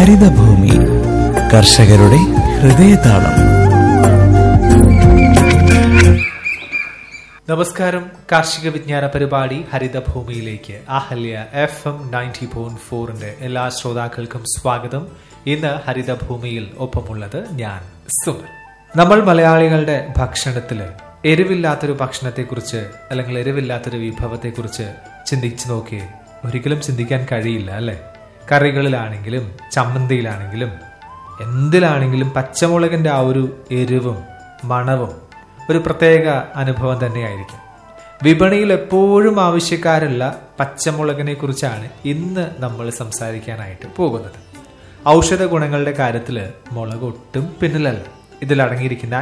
ഹരിതഭൂമി കർഷകരുടെ ഹൃദയതാളം നമസ്കാരം കാർഷിക വിജ്ഞാന പരിപാടി ഹരിതഭൂമിയിലേക്ക് Ahalya F M ninety point ഫോറിന്റെ എല്ലാ ശ്രോതാക്കൾക്കും സ്വാഗതം ഇന്ന് ഹരിതഭൂമിയിൽ ഒപ്പമുള്ളത് ഞാൻ സുമൻ നമ്മൾ മലയാളികളുടെ ഭക്ഷണത്തില് എരിവില്ലാത്തൊരു ഭക്ഷണത്തെക്കുറിച്ച് അല്ലെങ്കിൽ എരിവില്ലാത്തൊരു വിഭവത്തെക്കുറിച്ച് ചിന്തിച്ചു നോക്കിയേ ഒരിക്കലും ചിന്തിക്കാൻ കഴിയില്ല അല്ലെ കറികളിലാണെങ്കിലും ചമ്മന്തിയിലാണെങ്കിലും എന്തിലാണെങ്കിലും പച്ചമുളകിന്റെ ആ ഒരു എരിവും മണവും ഒരു പ്രത്യേക അനുഭവം തന്നെയായിരിക്കും വിപണിയിൽ എപ്പോഴും ആവശ്യക്കാരുള്ള പച്ചമുളകിനെ കുറിച്ചാണ് ഇന്ന് നമ്മൾ സംസാരിക്കാനായിട്ട് പോകുന്നത് ഔഷധ ഗുണങ്ങളുടെ കാര്യത്തിൽ മുളക് ഒട്ടും പിന്നിലല്ല ഇതിൽ അടങ്ങിയിരിക്കുന്ന